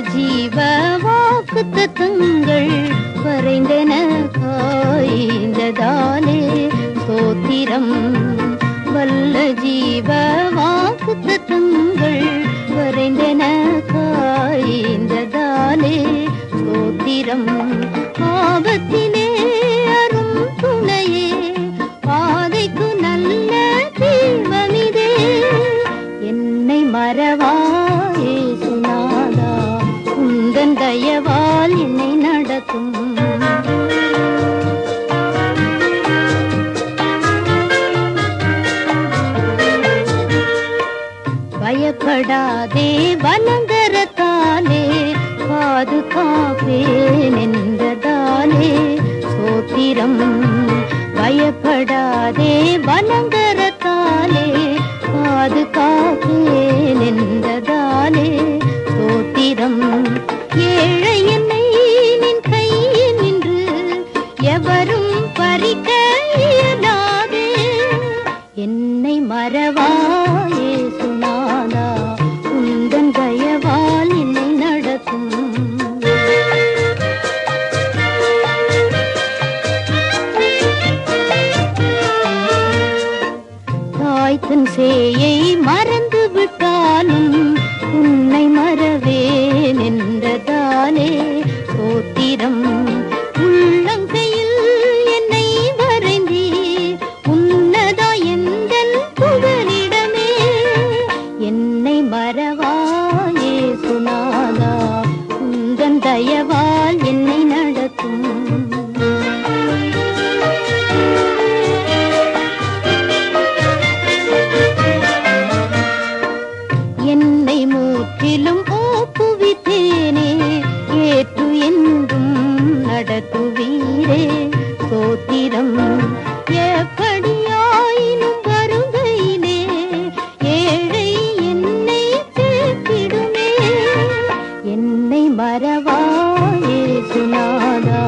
ஜீவ வாக்கு தத்தங்கள் வரைந்தன காய்ந்ததாலே சோத்திரம் வல்ல ஜீவ வாக்கு தத்தங்கள் வரைந்தன காய்ந்ததாலே சோத்திரம் ஆபத்திலே அரும் துணையே பாதைக்கு நல்ல தீபமிதே என்னை மறவாயே சுனாதா உந்தன் தயவால் என்னை நடத்தும் பயப்படாதே வலங்கரத்தாலே பாதுகாப்பேன் என்றதாலே சோத்திரம் பயப்படாதே வலங்கரத்தாலே பாதுகாப்பேன் என்றதாலே சோத்திரம் ஏழை என்னை நின் கையில் நின்று எவரும் பறிக்க இயலாதே என்னை மறவாயே சுனாதா உந்தன் தயவால் என்னை நடத்தும் தாய் தன் சேயை மறந்து விட்டாலும் உன்னை மறவேன் என்றதாலே சோத்திரம் உள்ளங்கையில் என்னை வரைந்தி உன்னதா எந்தன் புகலிடமே என்னை மறவாயே சுனாதா உந்தன் தயவால் என்னை நடத்தும் என்னை முற்றிலும் ஓப்புவித்தேனே ஏற்று என்றும் நடத்துவீரே சோத்திரம் எப்படியாயினும் வருகையிலே ஏழை என்னை சேர்த்திடுமே என்னை மறவாயே சுனாதா